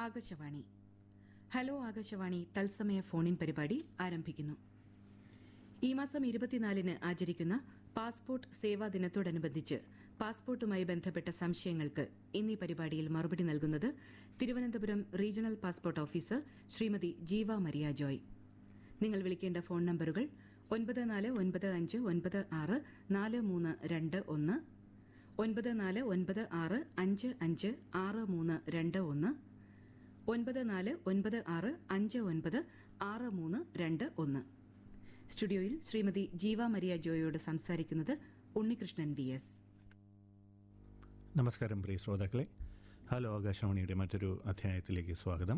Akashvani hello Akashvani തത്സമയ ഫോണിൻ പരിപാടി ആരംഭിക്കുന്നു ഈ മാസം ഇരുപത്തിനാലിന് ആചരിക്കുന്ന പാസ്പോർട്ട് സേവാ ദിനത്തോടനുബന്ധിച്ച് പാസ്പോർട്ടുമായി ബന്ധപ്പെട്ട സംശയങ്ങൾക്ക് ഇന്നീ പരിപാടിയിൽ മറുപടി നൽകുന്നത് Thiruvananthapuram regional passport officer Shrimati Jeeva Maria Joy നിങ്ങൾ വിളിക്കേണ്ട ഫോൺ നമ്പറുകൾ ഒൻപത് നാല് ഒൻപത് അഞ്ച് ഒൻപത് ആറ് നാല് മൂന്ന് രണ്ട് ഒന്ന് ഒൻപത് നാല് ഒൻപത് ആറ് അഞ്ച് അഞ്ച് ആറ് മൂന്ന് രണ്ട് ഒന്ന് ഒൻപത് നാല് ഒൻപത് ആറ് അഞ്ച് ഒൻപത് ആറ് മൂന്ന് രണ്ട് ഒന്ന് സ്റ്റുഡിയോയിൽ ശ്രീമതി ജീവ മരിയ ജോയോട് സംസാരിക്കുന്നത് ഉണ്ണികൃഷ്ണൻ വി എസ് നമസ്കാരം പ്രിയ ശ്രോതാക്കളെ ഹലോ ആകാശവാണിയുടെ മറ്റൊരു അധ്യായത്തിലേക്ക് സ്വാഗതം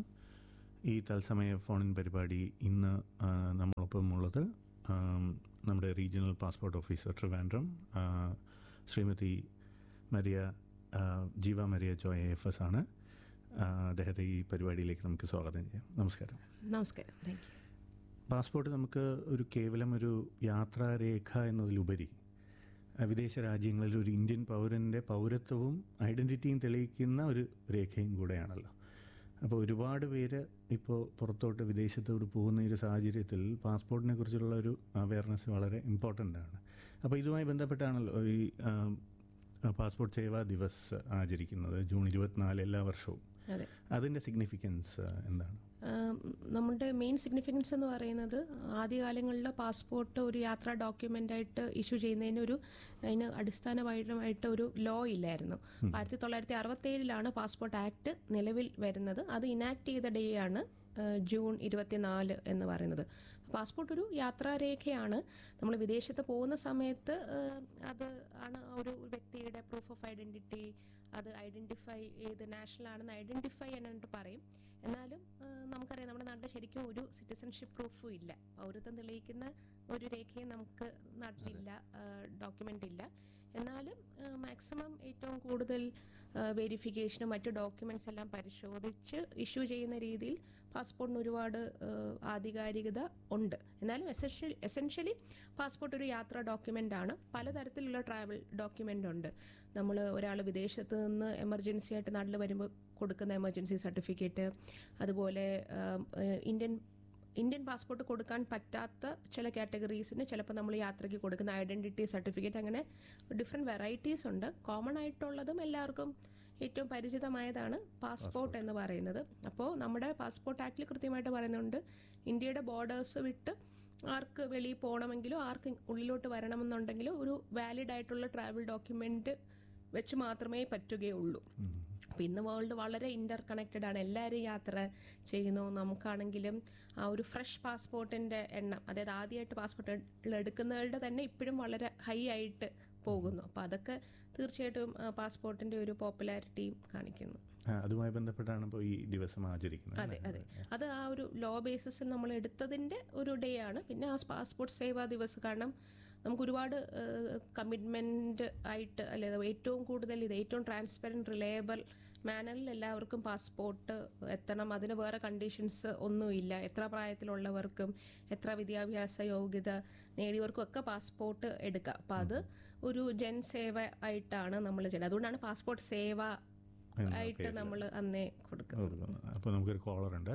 ഈ തത്സമയ ഫോണിൻ പരിപാടി ഇന്ന് ആ, നമ്മളൊപ്പമുള്ളത് ആം, നമ്മുടെ റീജിയണൽ പാസ്പോർട്ട് ഓഫീസർ ട്രിവാൻഡ്രം ആ, ശ്രീമതി മരിയ ആ, ജീവ മരിയ ജോയ എഫ് എസ് ആണ് ആ, അദ്ദേഹത്തെ ഈ പരിപാടിയിലേക്ക് നമുക്ക് സ്വാഗതം ചെയ്യാം നമസ്കാരം നമസ്കാരം താങ്ക് യു പാസ്പോർട്ട് നമുക്ക് ഒരു കേവലം ഒരു യാത്രാരേഖ എന്നതിലുപരി അഹ് വിദേശ രാജ്യങ്ങളിൽ ഒരു ഇന്ത്യൻ പൗരൻ്റെ പൗരത്വവും ഐഡൻറ്റിറ്റിയും തെളിയിക്കുന്ന ഒരു രേഖയും കൂടെയാണല്ലോ അപ്പോൾ ഒരുപാട് പേര് ഇപ്പോൾ പുറത്തോട്ട് വിദേശത്തോട് പോകുന്ന ഈ ഒരു സാഹചര്യത്തിൽ പാസ്പോർട്ടിനെ കുറിച്ചുള്ള ഒരു അവയർനെസ് വളരെ ഇമ്പോർട്ടൻ്റ് ആണ് അപ്പോൾ ഇതുമായി ബന്ധപ്പെട്ടാണല്ലോ ഈ ആം, പാസ്പോർട്ട് സേവാ ദിവസ് ആചരിക്കുന്നത് ജൂൺ ഇരുപത്തിനാല് എല്ലാ വർഷവും അതെ അതിൻ്റെ സിഗ്നിഫിക്കൻസ് എന്താണ് ആം, നമ്മുടെ മെയിൻ സിഗ്നിഫിക്കൻസ് എന്ന് പറയുന്നത് ആദ്യകാലങ്ങളിൽ പാസ്പോർട്ട് ഒരു യാത്രാ ഡോക്യുമെന്റ് ആയിട്ട് ഇഷ്യൂ ചെയ്യുന്നതിന് ഒരു അതിന് അടിസ്ഥാനപരമായിട്ട് ഒരു ലോ ഇല്ലായിരുന്നു ആയിരത്തി തൊള്ളായിരത്തി അറുപത്തി ഏഴിലാണ് പാസ്പോർട്ട് ആക്ട് നിലവിൽ വരുന്നത് അത് ഇനാക്ട് ചെയ്ത ഡേ ആണ് ആ, ജൂൺ ഇരുപത്തിനാല് എന്ന് പറയുന്നത് പാസ്പോർട്ട് ഒരു യാത്രാരേഖയാണ് നമ്മൾ വിദേശത്ത് പോകുന്ന സമയത്ത് ആ, അത് ആണ് ആ ഒരു വ്യക്തിയുടെ പ്രൂഫ് ഓഫ് ഐഡന്റിറ്റി അത് ഐഡന്റിഫൈ ഏത് നാഷണൽ ആണെന്ന് ഐഡന്റിഫൈ ചെയ്യാനായിട്ട് പറയും എന്നാലും ആ, നമുക്കറിയാം നമ്മുടെ നാട്ടിൽ ശരിക്കും ഒരു സിറ്റിസൺഷിപ്പ് പ്രൂഫും ഇല്ല പൗരത്വം തെളിയിക്കുന്ന ഒരു രേഖയും നമുക്ക് നാട്ടിലില്ല ഡോക്യുമെന്റ് ഇല്ല എന്നാലും മാക്സിമം ഏറ്റവും കൂടുതൽ വെരിഫിക്കേഷനും മറ്റു ഡോക്യുമെന്റ്സ് എല്ലാം പരിശോധിച്ച് ഇഷ്യൂ ചെയ്യുന്ന രീതിയിൽ പാസ്പോർട്ടിന് ഒരുപാട് ആ, ആധികാരികത ഉണ്ട് എന്നാലും എസെൻഷ്യൽ എസെൻഷ്യലി പാസ്പോർട്ട് ഒരു യാത്രാ ഡോക്യുമെന്റ് ആണ് പലതരത്തിലുള്ള ട്രാവൽ ഡോക്യുമെന്റ് ഉണ്ട് നമ്മൾ ഒരാൾ വിദേശത്ത് നിന്ന് എമർജൻസി ആയിട്ട് നാട്ടിൽ വരുമ്പോൾ കൊടുക്കുന്ന എമർജൻസി സർട്ടിഫിക്കറ്റ് അതുപോലെ ആ, ഇന്ത്യൻ ഇന്ത്യൻ പാസ്പോർട്ട് കൊടുക്കാൻ പറ്റാത്ത ചില കാറ്റഗറീസിന് ചിലപ്പോൾ നമ്മൾ യാത്രയ്ക്ക് കൊടുക്കുന്ന ഐഡന്റിറ്റി സർട്ടിഫിക്കറ്റ് അങ്ങനെ ഡിഫറെൻറ്റ് വെറൈറ്റീസ് ഉണ്ട് കോമൺ ആയിട്ടുള്ളതും എല്ലാവർക്കും ഏറ്റവും പരിചിതമായതാണ് പാസ്പോർട്ട് എന്ന് പറയുന്നത് അപ്പോൾ നമ്മുടെ പാസ്പോർട്ട് ആക്ടിൽ കൃത്യമായിട്ട് പറയുന്നുണ്ട് ഇന്ത്യയുടെ ബോർഡേഴ്സ് വിട്ട് ആർക്ക് വെളിയിൽ പോകണമെങ്കിലോ ആർക്ക് ഉള്ളിലോട്ട് വരണമെന്നുണ്ടെങ്കിലോ ഒരു വാലിഡ് ആയിട്ടുള്ള ട്രാവൽ ഡോക്യുമെന്റ് വെച്ച് മാത്രമേ പറ്റുകയുള്ളൂ അപ്പം ഇന്ന് വേൾഡ് വളരെ ഇന്റർ കണക്റ്റഡ് ആണ് എല്ലാവരും യാത്ര ചെയ്യുന്നു നമുക്കാണെങ്കിലും ആ ഒരു ഫ്രഷ് പാസ്പോർട്ടിന്റെ എണ്ണം അതായത് ആദ്യമായിട്ട് പാസ്പോർട്ട് എടുക്കുന്നവരുടെ തന്നെ ഇപ്പോഴും വളരെ ഹൈ ആയിട്ട് പോകുന്നു അപ്പോൾ അതൊക്കെ തീർച്ചയായിട്ടും ആ, പാസ്പോർട്ടിന്റെ ഒരു പോപ്പുലാരിറ്റിയും കാണിക്കുന്നു ആ, അതുമായി ബന്ധപ്പെട്ടാണ് ഇപ്പോൾ ഈ ദിവസം ആചരിക്കുന്നത് അതെ അതെ അത് ആ ഒരു ലോ ബേസിസിൽ നമ്മൾ എടുത്തതിന്റെ ഒരു ഡേ ആണ് പിന്നെ ആ പാസ്പോർട്ട് സേവാ ദിവസ് കാരണം നമുക്ക് ഒരുപാട് കമ്മിറ്റ്മെന്റ് ആയിട്ട് അല്ലെ ഏറ്റവും കൂടുതൽ ഇത് ഏറ്റവും ട്രാൻസ്പെറൻറ്റ് റിലയബിൾ മാനറിൽ എല്ലാവർക്കും പാസ്പോർട്ട് എത്തണം അതിന് വേറെ കണ്ടീഷൻസ് ഒന്നുമില്ല എത്ര പ്രായത്തിലുള്ളവർക്കും എത്ര വിദ്യാഭ്യാസ യോഗ്യത നേടിയവർക്കും ഒക്കെ പാസ്പോർട്ട് എടുക്കാം അപ്പം അത് ഒരു ജൻ സേവ ആയിട്ടാണ് നമ്മൾ ചെയ്യുന്നത് അതുകൊണ്ടാണ് പാസ്പോർട്ട് സേവ ആയിട്ട് നമ്മൾ അന്നേ കൊടുക്കുന്നത് അപ്പോൾ നമുക്കൊരു കോളർ ഉണ്ട്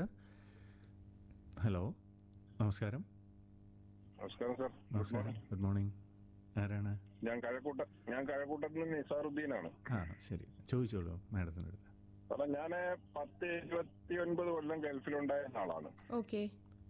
ഹലോ നമസ്കാരം നമസ്കാരം സാർ നമസ്കാരം ഗുഡ് മോർണിംഗ് ആരാണ് ഞാൻ കഴക്കൂട്ട ഞാൻ കഴക്കൂട്ടത്തിൽ നിന്ന് നിസാറുദ്ദീനാണ് ആ ശരി ചോദിച്ചോളൂ മാഡത്തിൻ്റെ അടുത്ത് സാറേ ഞാൻ പത്ത് ഇരുപത്തി ഒൻപത് കൊല്ലം ഗൾഫിലുണ്ടായിരുന്ന ആളാണ് ഓക്കെ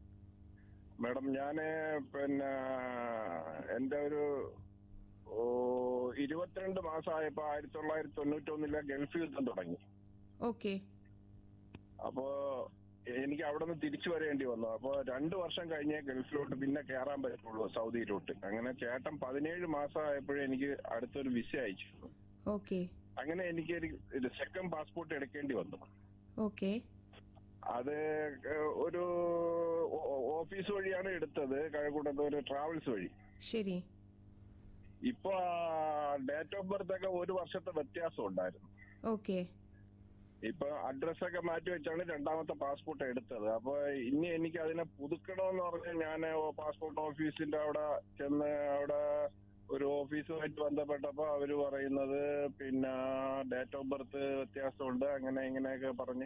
മാഡം ഞാന് പിന്നെ എന്റെ ഒരു ഓ, ഇരുപത്തിരണ്ട് മാസമായപ്പോ ആയിരത്തി തൊള്ളായിരത്തി തൊണ്ണൂറ്റി ഒന്നിലെ ഗൾഫ് യുദ്ധം തുടങ്ങി ഓക്കെ അപ്പോ എനിക്ക് അവിടെ നിന്ന് തിരിച്ചു വരേണ്ടി വന്നു അപ്പോ രണ്ടു വർഷം കഴിഞ്ഞേ ഗൾഫിലോട്ട് പിന്നെ കയറാൻ പറ്റുള്ളൂ സൗദിയിലോട്ട് അങ്ങനെ ചേട്ടൻ പതിനേഴ് മാസമായപ്പോഴേ എനിക്ക് അടുത്തൊരു വിസ അയച്ചു ഓക്കെ അങ്ങനെ എനിക്ക് ഒരു സെക്കൻഡ് പാസ്പോർട്ട് എടുക്കേണ്ടി വന്നു ഓക്കെ അത് ഏഹ്, ഒരു ഓ- ഓ- ഓഫീസ് വഴിയാണ് എടുത്തത് കഴക്കൂട്ടത്ത് ഒരു ട്രാവൽസ് വഴി ശരി ഇപ്പൊ ഡേറ്റ് ഓഫ് ബർത്ത് ഒക്കെ ഒരു വർഷത്തെ വ്യത്യാസം ഉണ്ടായിരുന്നു ഓക്കെ ഇപ്പൊ അഡ്രസ് ഒക്കെ മാറ്റി വെച്ചാണ് രണ്ടാമത്തെ പാസ്പോർട്ട് എടുത്തത് അപ്പൊ ഇനി എനിക്ക് അതിനെ പുതുക്കണമെന്ന് പറഞ്ഞ് ഞാൻ പാസ്പോർട്ട് ഓഫീസിന്റെ അവിടെ ചെന്ന് അവിടെ ഒരു ഓഫീസുമായിട്ട് ബന്ധപ്പെട്ടപ്പോ അവര് പറയുന്നത് പിന്നെ ഡേറ്റ് ഓഫ് ബർത്ത് വ്യത്യാസമുണ്ട് അങ്ങനെ ഇങ്ങനെയൊക്കെ പറഞ്ഞ്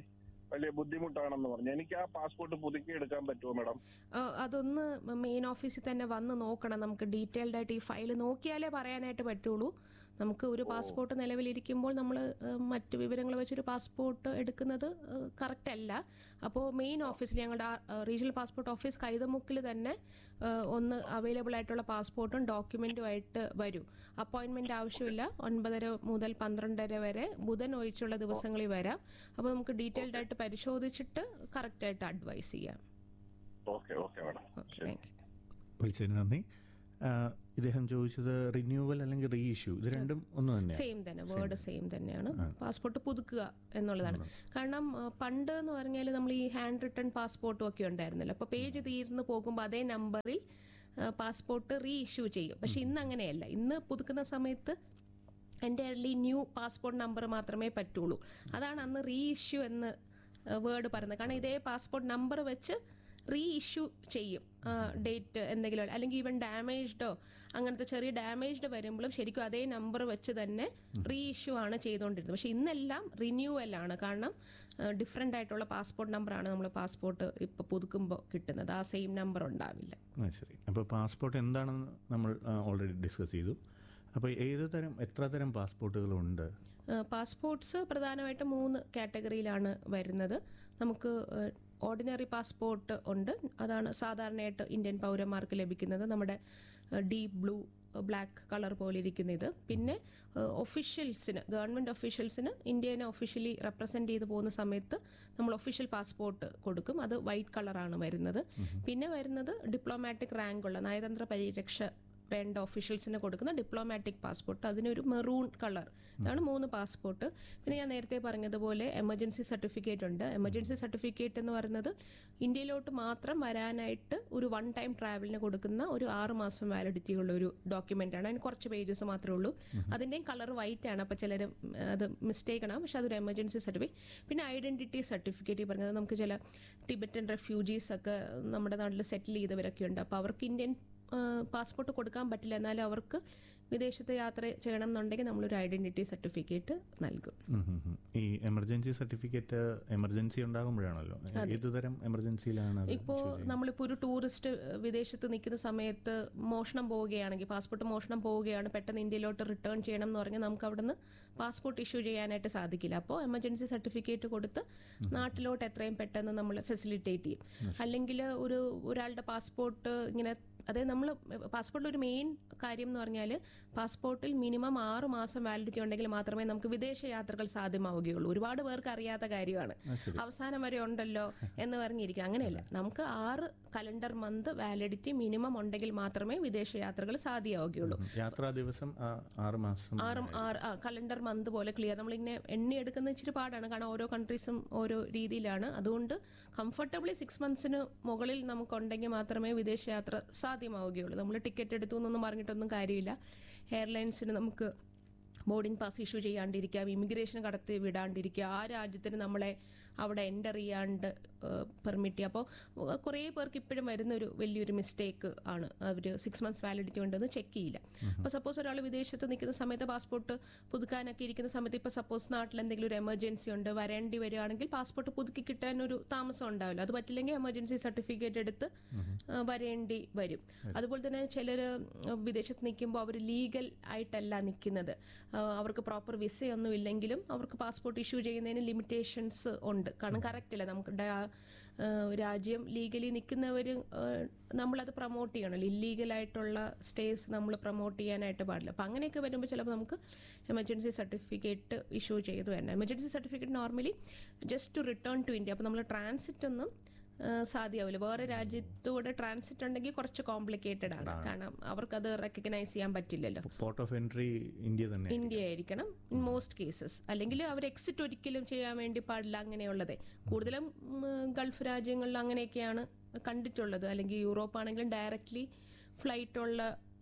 വലിയ ബുദ്ധിമുട്ടാണെന്ന് പറഞ്ഞു എനിക്ക് ആ പാസ്പോർട്ട് പുതുക്കി എടുക്കാൻ പറ്റുമോ മാഡം ആ, അതൊന്ന് മെയിൻ ഓഫീസിൽ തന്നെ വന്ന് നോക്കണം നമുക്ക് ഡീറ്റെയിൽഡ് ആയിട്ട് ഈ ഫയൽ നോക്കിയാലേ പറയാനായിട്ട് പറ്റുള്ളൂ നമുക്ക് ഒരു പാസ്പോർട്ട് നിലവിലിരിക്കുമ്പോൾ നമ്മൾ മറ്റ് വിവരങ്ങൾ വെച്ചൊരു പാസ്പോർട്ട് എടുക്കുന്നത് കറക്റ്റ് അല്ല അപ്പോൾ മെയിൻ ഓഫീസിൽ ഞങ്ങളുടെ റീജിയണൽ പാസ്പോർട്ട് ഓഫീസ് കൈതമുക്കിൽ തന്നെ ആ, ഒന്ന് അവൈലബിൾ ആയിട്ടുള്ള പാസ്പോർട്ടും ഡോക്യുമെൻറ്റുമായിട്ട് വരും അപ്പോയിൻമെൻ്റ് ആവശ്യമില്ല ഒൻപതര മുതൽ പന്ത്രണ്ടര വരെ ബുധൻ ഒഴിച്ചുള്ള ദിവസങ്ങളിൽ വരാം അപ്പോൾ നമുക്ക് ഡീറ്റെയിൽഡ് ആയിട്ട് പരിശോധിച്ചിട്ട് കറക്റ്റായിട്ട് അഡ്വൈസ് ചെയ്യാം okay okay madam okay thank you വിളിച്ചതിന് നന്ദി ആ, ഇദ്ദേഹം ചോദിച്ചത് റിന്യൂവൽ അല്ലെങ്കിൽ റീ ഇഷ്യൂ ഇത് രണ്ടും ഒന്ന് തന്നെയാണ് സെയിം തന്നെ വേർഡ് സെയിം തന്നെയാണ് പാസ്പോർട്ട് പുതുക്കുക എന്നുള്ളതാണ് കാരണം ആ, പണ്ട് എന്ന് പറഞ്ഞാൽ നമ്മൾ ഈ ഹാൻഡ് റിട്ടേൺ പാസ്പോർട്ടും ഒക്കെ ഉണ്ടായിരുന്നല്ലോ അപ്പോൾ പേജ് തീർന്നു പോകുമ്പോൾ അതേ നമ്പറിൽ പാസ്പോർട്ട് റീ ഇഷ്യൂ ചെയ്യും പക്ഷെ ഇന്ന് അങ്ങനെയല്ല ഇന്ന് പുതുക്കുന്ന സമയത്ത് എൻ്റെ ഈ ന്യൂ പാസ്പോർട്ട് നമ്പർ മാത്രമേ പറ്റുള്ളൂ അതാണ് അന്ന് റീ ഇഷ്യൂ എന്ന് വേർഡ് പറയുന്നത് കാരണം ഇതേ പാസ്പോർട്ട് നമ്പർ വെച്ച് റീ ഇഷ്യൂ ചെയ്യും ഡേറ്റ് എന്തെങ്കിലും അല്ലെങ്കിൽ ഈവൻ ഡാമേജ്ഡോ അങ്ങനത്തെ ചെറിയ ഡാമേജ്ഡ് വരുമ്പോഴും ശരിക്കും അതേ നമ്പർ വെച്ച് തന്നെ റീ ഇഷ്യൂ ആണ് ചെയ്തുകൊണ്ടിരുന്നത് പക്ഷെ ഇന്നെല്ലാം റിന്യൂവൽ ആണ് കാരണം ഡിഫറെൻ്റ് ആയിട്ടുള്ള പാസ്പോർട്ട് നമ്പറാണ് നമ്മൾ പാസ്പോർട്ട് ഇപ്പോൾ പുതുക്കുമ്പോൾ കിട്ടുന്നത് ആ സെയിം നമ്പർ ഉണ്ടാവില്ല ആ ശരി അപ്പോൾ പാസ്പോർട്ട് എന്താണെന്ന് നമ്മൾ ഓൾറെഡി ഡിസ്കസ് ചെയ്തു അപ്പോൾ ഏത് തരം എത്ര തരം പാസ്പോർട്ടുകളുണ്ട് പാസ്പോർട്ട്സ് പ്രധാനമായിട്ടും മൂന്ന് കാറ്റഗറിയിലാണ് വരുന്നത് നമുക്ക് ഓർഡിനറി പാസ്പോർട്ട് ഉണ്ട് അതാണ് സാധാരണയായിട്ട് ഇന്ത്യൻ പൗരന്മാർക്ക് ലഭിക്കുന്നത് നമ്മുടെ ഡീപ് ബ്ലൂ ബ്ലാക്ക് കളർ പോലെ ഇരിക്കുന്ന ഇത് പിന്നെ ഒഫീഷ്യൽസിന് ഗവൺമെൻറ് ഒഫീഷ്യൽസിന് ഇന്ത്യനെ ഒഫീഷ്യലി റെപ്രസെൻറ്റ് ചെയ്ത് പോകുന്ന സമയത്ത് നമ്മൾ ഒഫീഷ്യൽ പാസ്പോർട്ട് കൊടുക്കും അത് വൈറ്റ് കളറാണ് വരുന്നത് പിന്നെ വരുന്നത് ഡിപ്ലോമാറ്റിക് റാങ്ക് ഉള്ള നയതന്ത്ര പരിരക്ഷ വേണ്ട ഒഫീഷ്യൽസിന് കൊടുക്കുന്ന ഡിപ്ലോമാറ്റിക് പാസ്പോർട്ട് അതിനൊരു മെറൂൺ കളർ ഇതാണ് മൂന്ന് പാസ്പോർട്ട് പിന്നെ ഞാൻ നേരത്തെ പറഞ്ഞതുപോലെ എമർജൻസി സർട്ടിഫിക്കറ്റ് ഉണ്ട് എമർജൻസി സർട്ടിഫിക്കറ്റ് എന്ന് പറയുന്നത് ഇന്ത്യയിലോട്ട് മാത്രം വരാനായിട്ട് ഒരു വൺ ടൈം ട്രാവലിന് കൊടുക്കുന്ന ഒരു ആറ് മാസം വാലിഡിറ്റി ഉള്ള ഒരു ഡോക്യുമെന്റ് ആണ് അതിന് കുറച്ച് പേജസ് മാത്രമേ ഉള്ളൂ അതിൻ്റെയും കളർ വൈറ്റ് ആണ് അപ്പോൾ ചിലർ അത് മിസ്റ്റേക്ക് ആണ് പക്ഷെ അതൊരു എമർജൻസി സർട്ടിഫിക്കറ്റ് പിന്നെ ഐഡന്റിറ്റി സർട്ടിഫിക്കറ്റ് ഈ പറഞ്ഞത് നമുക്ക് ചില ടിബറ്റൻ റെഫ്യൂജീസ് ഒക്കെ നമ്മുടെ നാട്ടിൽ സെറ്റിൽ ചെയ്തവരൊക്കെ ഉണ്ട് അപ്പോൾ അവർക്ക് ഇന്ത്യൻ പാസ്പോർട്ട് കൊടുക്കാൻ പറ്റില്ല എന്നാലും അവർക്ക് വിദേശത്ത് യാത്ര ചെയ്യണം എന്നുണ്ടെങ്കിൽ നമ്മളൊരു ഐഡന്റിറ്റി സർട്ടിഫിക്കറ്റ് നൽകും ഉം ഉം ഉം. ഈ എമർജൻസി സർട്ടിഫിക്കറ്റ് എമർജൻസി ഉണ്ടാകുമ്പോഴാണല്ലോ ഏത് തരം എമർജൻസിയിലാണ് അത് ഇപ്പോൾ issue ചെയ്യുന്നത്? നമ്മളിപ്പോൾ ഒരു ടൂറിസ്റ്റ് വിദേശത്ത് നിൽക്കുന്ന സമയത്ത് മോഷണം പോവുകയാണെങ്കിൽ പാസ്പോർട്ട് മോഷണം പോവുകയാണ് പെട്ടെന്ന് ഇന്ത്യയിലോട്ട് റിട്ടേൺ ചെയ്യണം എന്ന് പറഞ്ഞാൽ നമുക്ക് അവിടുന്ന് പാസ്പോർട്ട് ഇഷ്യൂ ചെയ്യാനായിട്ട് സാധിക്കില്ല അപ്പോൾ എമർജൻസി സർട്ടിഫിക്കറ്റ് കൊടുത്ത് നാട്ടിലോട്ട് എത്രയും പെട്ടെന്ന് നമ്മൾ ഫെസിലിറ്റേറ്റ് ചെയ്യും അല്ലെങ്കിൽ ഒരു ഒരാളുടെ പാസ്പോർട്ട് ഇങ്ങനെ അതായത് നമ്മൾ പാസ്പോർട്ടിൽ ഒരു മെയിൻ കാര്യം എന്ന് പറഞ്ഞാൽ പാസ്പോർട്ടിൽ മിനിമം ആറ് മാസം വാലിഡിറ്റി ഉണ്ടെങ്കിൽ മാത്രമേ നമുക്ക് വിദേശ യാത്രകൾ സാധ്യമാവുകയുള്ളൂ ഒരുപാട് പേർക്ക് അറിയാത്ത കാര്യമാണ് ആ, ശരി. അവസാനം വരെ ഉണ്ടല്ലോ എന്ന് പറഞ്ഞിരിക്കും അങ്ങനെയല്ല നമുക്ക് ആറ് കലണ്ടർ മന്ത് വാലിഡിറ്റി മിനിമം ഉണ്ടെങ്കിൽ മാത്രമേ വിദേശ യാത്രകൾ സാധ്യമാവുകയുള്ളൂ ഉം. യാത്രാ ദിവസം ആ, ആറ് മാസം ആറ് ആറ് കലണ്ടർ മന്ത് പോലെ ക്ലിയർ നമ്മളിങ്ങനെ എണ്ണി എടുക്കുന്ന ഇച്ചിരി പാടാണ് കാരണം ഓരോ കൺട്രീസും ഓരോ രീതിയിലാണ് അതുകൊണ്ട് കംഫർട്ടബിളി സിക്സ് മന്ത്സിന് മുകളിൽ നമുക്കുണ്ടെങ്കിൽ മാത്രമേ വിദേശയാത്ര സാധ്യമാവുകയുള്ളൂ നമ്മൾ ടിക്കറ്റ് എടുത്തു എന്നൊന്നും പറഞ്ഞിട്ടൊന്നും കാര്യമില്ല എയർലൈൻസിന് നമുക്ക് ബോർഡിംഗ് പാസ് ഇഷ്യൂ ചെയ്യാണ്ടിരിക്കാം ഇമിഗ്രേഷൻ കടത്തി വിടാണ്ടിരിക്കുക ആ രാജ്യത്തിന് നമ്മളെ അവിടെ എൻ്റർ ചെയ്യാണ്ട് പെർമിറ്റ് ചെയ്യുക അപ്പോൾ കുറേ പേർക്ക് ഇപ്പോഴും വരുന്ന ഒരു വലിയൊരു മിസ്റ്റേക്ക് ആണ് അവർ സിക്സ് മന്ത്സ് വാലിഡിറ്റി ഉണ്ടെന്ന് ചെക്ക് ചെയ്യില്ല അപ്പോൾ സപ്പോസ് ഒരാൾ വിദേശത്ത് നിൽക്കുന്ന സമയത്ത് പാസ്പോർട്ട് പുതുക്കാനൊക്കെ ഇരിക്കുന്ന സമയത്ത് ഇപ്പോൾ സപ്പോസ് നാട്ടിൽ എന്തെങ്കിലും ഒരു എമർജൻസി ഉണ്ട് വരേണ്ടി വരികയാണെങ്കിൽ പാസ്പോർട്ട് പുതുക്കി കിട്ടാൻ ഒരു താമസം ഉണ്ടാവില്ല അത് പറ്റില്ലെങ്കിൽ എമർജൻസി സർട്ടിഫിക്കറ്റ് എടുത്ത് ആ, വരേണ്ടി വരും അതുപോലെ തന്നെ ചിലർ വിദേശത്ത് നിൽക്കുമ്പോൾ അവർ ലീഗൽ ആയിട്ടല്ല നിൽക്കുന്നത് ആ, അവർക്ക് പ്രോപ്പർ വിസയൊന്നും ഇല്ലെങ്കിലും അവർക്ക് പാസ്പോർട്ട് ഇഷ്യൂ ചെയ്യുന്നതിന് ലിമിറ്റേഷൻസ് ഉണ്ട് കാരണം കറക്റ്റ് അല്ല നമുക്ക് ഡ- ആ, രാജ്യം ലീഗലി നിൽക്കുന്നവർ നമ്മളത് പ്രൊമോട്ട് ചെയ്യണമല്ലോ ഇല്ലീഗലായിട്ടുള്ള സ്റ്റേസ് നമ്മൾ പ്രൊമോട്ട് ചെയ്യാനായിട്ട് പാടില്ല അപ്പം അങ്ങനെയൊക്കെ വരുമ്പോൾ ചിലപ്പോൾ നമുക്ക് എമർജൻസി സർട്ടിഫിക്കറ്റ് ഇഷ്യൂ ചെയ്ത് വേണം emergency certificate normally just to return to India അപ്പോൾ നമ്മൾ ട്രാൻസിറ്റ് ഒന്നും ആ, സാധ്യമാവില്ല വേറെ രാജ്യത്തൂടെ ട്രാൻസിറ്റ് ഉണ്ടെങ്കിൽ കുറച്ച് കോംപ്ലിക്കേറ്റഡ് ആണ് കാരണം അവർക്കത് റെക്കഗ്നൈസ് ചെയ്യാൻ പറ്റില്ലല്ലോ പോർട്ട് ഓഫ് എൻട്രി ഇന്ത്യ തന്നെ ഇന്ത്യ ആയിരിക്കണം ഇൻ മോസ്റ്റ് കേസസ് അല്ലെങ്കിൽ അവർ എക്സിറ്റ് ഒരിക്കലും ചെയ്യാൻ വേണ്ടി പാടില്ല അങ്ങനെയുള്ളത് കൂടുതലും ഉം, ഗൾഫ് രാജ്യങ്ങളിൽ അങ്ങനെയൊക്കെയാണ് കണ്ടിട്ടുള്ളത് അല്ലെങ്കിൽ യൂറോപ്പ് ആണെങ്കിലും ഡയറക്റ്റ്ലി ഫ്ലൈറ്റ് ഉള്ള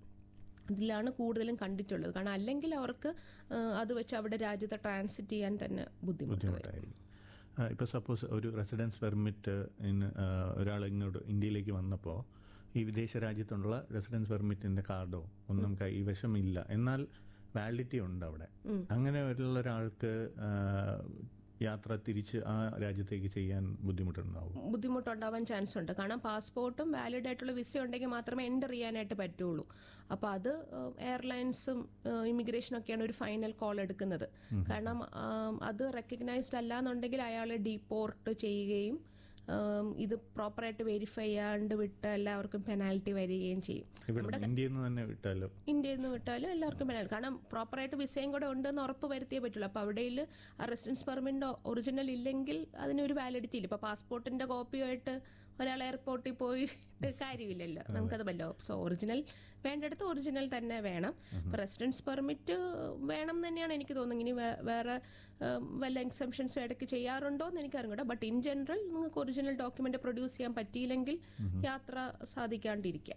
ഇതിലാണ് കൂടുതലും കണ്ടിട്ടുള്ളത് കാരണം അല്ലെങ്കിൽ അവർക്ക് ആ, അത് വെച്ച് അവിടെ രാജ്യത്തെ ട്രാൻസിറ്റ് ചെയ്യാൻ തന്നെ ബുദ്ധിമുട്ട് വരും ബുദ്ധിമുട്ടായിരിക്കും ഇപ്പോൾ സപ്പോസ് ഒരു റെസിഡൻസ് പെർമിറ്റ് ഒരാൾ ഇങ്ങോട്ട് ഇന്ത്യയിലേക്ക് വന്നപ്പോൾ ഈ വിദേശ രാജ്യത്തുള്ള റെസിഡൻസ് പെർമിറ്റിൻ്റെ കാർഡോ ഒന്നും കൈവശം ഇല്ല എന്നാൽ വാലിഡിറ്റി ഉണ്ട് അവിടെ അങ്ങനെ ഉള്ള ഒരാൾക്ക് യാത്ര തിരിച്ച് ആ രാജ്യത്തേക്ക് ചെയ്യാൻ ബുദ്ധിമുട്ടുണ്ടാവും ബുദ്ധിമുട്ടുണ്ടാവാൻ ചാൻസ് ഉണ്ട് കാരണം പാസ്പോർട്ടും വാലിഡ് ആയിട്ടുള്ള വിസ ഉണ്ടെങ്കിൽ മാത്രമേ എൻ്റർ ചെയ്യാനായിട്ട് പറ്റുള്ളൂ അപ്പോൾ അത് എയർലൈൻസും ഇമിഗ്രേഷനും ഒക്കെയാണ് ഒരു ഫൈനൽ കോൾ എടുക്കുന്നത് കാരണം ആം, അത് റെക്കഗ്നൈസ്ഡ് അല്ല എന്നുണ്ടെങ്കിൽ അയാളെ ഡീപ്പോർട്ട് ചെയ്യുകയും ആം, ഇത് പ്രോപ്പറായിട്ട് വെരിഫൈ ചെയ്യാണ്ട് വിട്ട് എല്ലാവർക്കും പെനാൽറ്റി വരികയും ചെയ്യും ഇവിടെ ഇന്ത്യയിൽ നിന്ന് തന്നെ വിട്ടാലോ ഇന്ത്യയിൽ നിന്ന് വിട്ടാലും എല്ലാവർക്കും പെനാൽറ്റി കാരണം പ്രോപ്പറായിട്ട് വിസയും കൂടെ ഉണ്ടെന്ന് ഉറപ്പ് വരുത്തിയേ പറ്റുള്ളൂ അപ്പോൾ അവിടെയിൽ ആ റെസിഡൻസ് പെർമിറ്റ് ഒറിജിനൽ ഇല്ലെങ്കിൽ അതിനൊരു വാലിഡിറ്റി ഇല്ല ഇപ്പോൾ പാസ്പോർട്ടിൻ്റെ കോപ്പിയായിട്ട് ഒരാൾ എയർപോർട്ടിൽ പോയിട്ട് കാര്യമില്ലല്ലോ നമുക്കത് പറ്റോ സോ ഒറിജിനൽ വേണ്ടടുത്ത് ഒറിജിനൽ തന്നെ വേണം ഇപ്പോൾ റെസിഡൻസ് പെർമിറ്റ് വേണം എന്ന് തന്നെയാണ് എനിക്ക് തോന്നുന്നത് ഇനി വേ- വേറെ ഉം, വല്ല എക്സംഷൻസും ഇടയ്ക്ക് ചെയ്യാറുണ്ടോ എന്ന് എനിക്ക് അറിഞ്ഞൂടാ ബട്ട് ഇൻ ജനറൽ നിങ്ങൾക്ക് ഒറിജിനൽ ഡോക്യുമെന്റ് പ്രൊഡ്യൂസ് ചെയ്യാൻ പറ്റിയില്ലെങ്കിൽ യാത്ര സാധിക്കാണ്ടിരിക്കാം